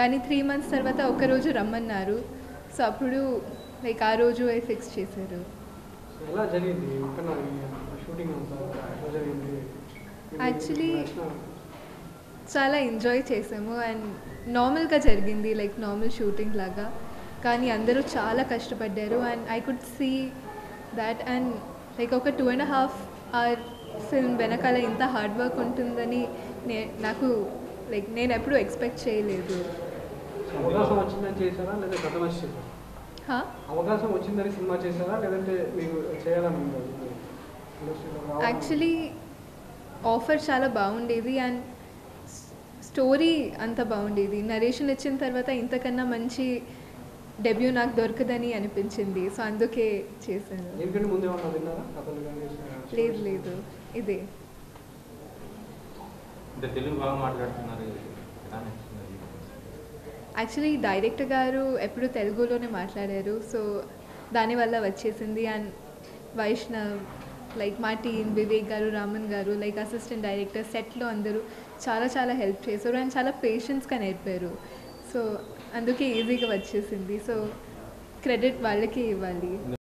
కానీ three months తర్వాత ఒకరోజు రమ్మన్నారు సో అప్పుడు లైక్ ఆ రోజు ఫిక్స్ చేశారు సో ఎలా జరిగింది ఇక్కడ షూటింగ్ అంతా ఎలా జరిగింది Actually, చాలా ఎంజాయ్ చేసాము అండ్ నార్మల్గా జరిగింది లైక్ నార్మల్ షూటింగ్ లాగా కానీ అందరూ చాలా కష్టపడ్డారు and I could see that and like ఒక two and half hour film వెనకాల ఇంత హార్డ్ వర్క్ ఉంటుందని నే నాకు లైక్ నేను ఎప్పుడూ ఎక్స్పెక్ట్ చేయలేదు అవకాశం వచ్చిందని చేశారా లేదా గత వచ్చి చేశారా హా? అవకాశం వచ్చిందని సినిమా చేశారా లేదంటే మీకు చేయాలని ఉందా ఇండస్ట్రీలో రావాలని? యాక్చువల్లీ ఆఫర్ చాలా బాగుండేది అండ్ స్టోరీ అంత బాగుండేది నరేషన్ ఇచ్చిన తర్వాత ఇంతకన్నా మంచి డెబ్యూ నాకు దొరకదని అనిపించింది సో అందుకే చేశాను దీనికంటే ముందు ఏమన్నా విన్నారా కథలు కానీ లేదు లేదు ఇదే అంటే తెలుగు బాగా మాట్లాడుతున్నారు ఎలా నచ్చింది యాక్చువల్లీ డైరెక్టర్ గారు ఎప్పుడు తెలుగులోనే మాట్లాడారు సో దానివల్ల వచ్చేసింది అండ్ వైష్ణవ్ లైక్ మా టీమ్ వివేక్ గారు రామన్ గారు లైక్ అసిస్టెంట్ డైరెక్టర్ సెట్లో అందరూ చాలా చాలా హెల్ప్ చేశారు అండ్ చాలా పేషెన్స్గా నేర్పారు సో అందుకే ఈజీగా వచ్చేసింది సో క్రెడిట్ వాళ్ళకే ఇవ్వాలి